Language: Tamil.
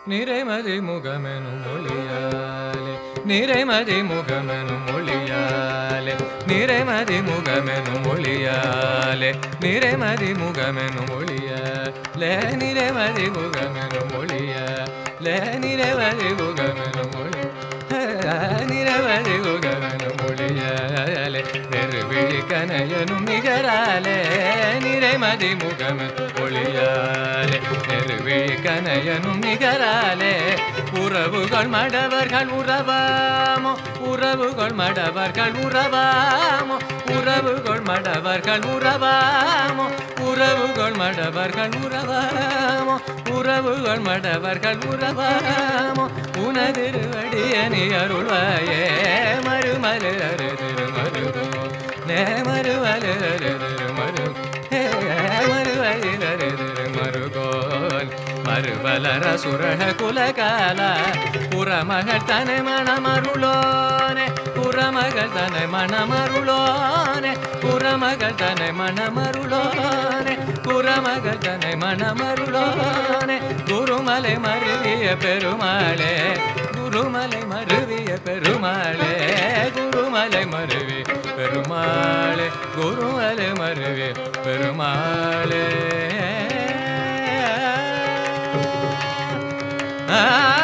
நிறைமதி முகமெனும் மொழியாலே நிறைமதி முகமெனும் மொழியாலே நிறைமதி முகமெனும் மொழியாலே நிறைமதி முகமெனும் மொழியாலே நிறைமதி முகமெனும் மொழியாலே நிறைமதி முகமெனும் மொழி நிரவதி முகமெனும் மொழியாலே நெருவிழி கனையனும் நிகராலே நிறைமதி முகமெனும் மொழியாலே நெருவிழி கனையனும் நிகராலே உறவுகள் மடவர்கள் உறவாமோ உறவுகள் மடவர்கள் உறவாமோ உறவுகள் மடவர்கள் உறவாமோ உறவுகள் மடவர்கள் உறவாமோ உறவுகள் மடவர்கள் உறவாமோ உனதிருவடிய நீ அருள்வாயே மறுமலு அரு திருமருகோ நே மறுமலு அரு திருமரு மறுவலில் அரு திருமருகோல் மறுபலர சுரக குலகால புறமகள் தனை மணமருளோனே புறமகள் தனை மணமருளோனே புறமகள் தனை மணமருளோனே புறமகள் தனை மணமருளோனே குருமலை மருவிய பெருமாளே குருமலை மருவிய பெருமாளே குருமலை மருவி பெருமாளே குருமலை மருவி பெருமாளே ஆ